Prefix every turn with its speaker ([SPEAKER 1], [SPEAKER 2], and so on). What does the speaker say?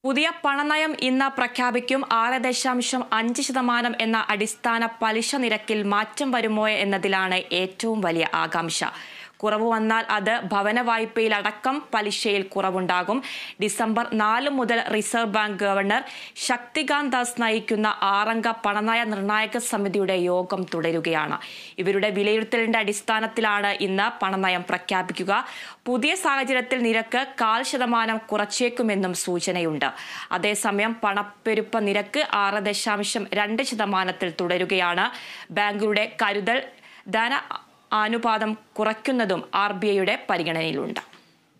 [SPEAKER 1] പുതിയ പണനയം ഇന്ന് പ്രഖ്യാപിക്കും ആറ് ദശാംശം അഞ്ച് ശതമാനം എന്ന അടിസ്ഥാന പലിശ നിരക്കിൽ മാറ്റം വരുമോ എന്നതിലാണ് ഏറ്റവും വലിയ ആകാംക്ഷ കുറവ് വന്നാൽ അത് ഭവന വായ്പയിലടക്കം പലിശയിൽ കുറവുണ്ടാകും ഡിസംബർ നാല് മുതൽ reserve bank governor Shaktikanta Das നയിക്കുന്ന ആറംഗ പണനയ നിർണായക സമിതിയുടെ യോഗം തുടരുകയാണ് ഇവരുടെ വിലയിരുത്തലിന്റെ അടിസ്ഥാനത്തിലാണ് ഇന്ന് പണനയം പ്രഖ്യാപിക്കുക പുതിയ സാഹചര്യത്തിൽ നിരക്ക് കാൽ ശതമാനം കുറച്ചേക്കുമെന്നും സൂചനയുണ്ട് അതേസമയം പണപ്പെരുപ്പ നിരക്ക് ആറ് ദശാംശം രണ്ട് ശതമാനത്തിൽ തുടരുകയാണ് ബാങ്കുകളുടെ കരുതൽ ധന അനുപാതം കുറയ്ക്കുന്നതും ആർ ബി ഐയുടെ പരിഗണനയിലുണ്ട്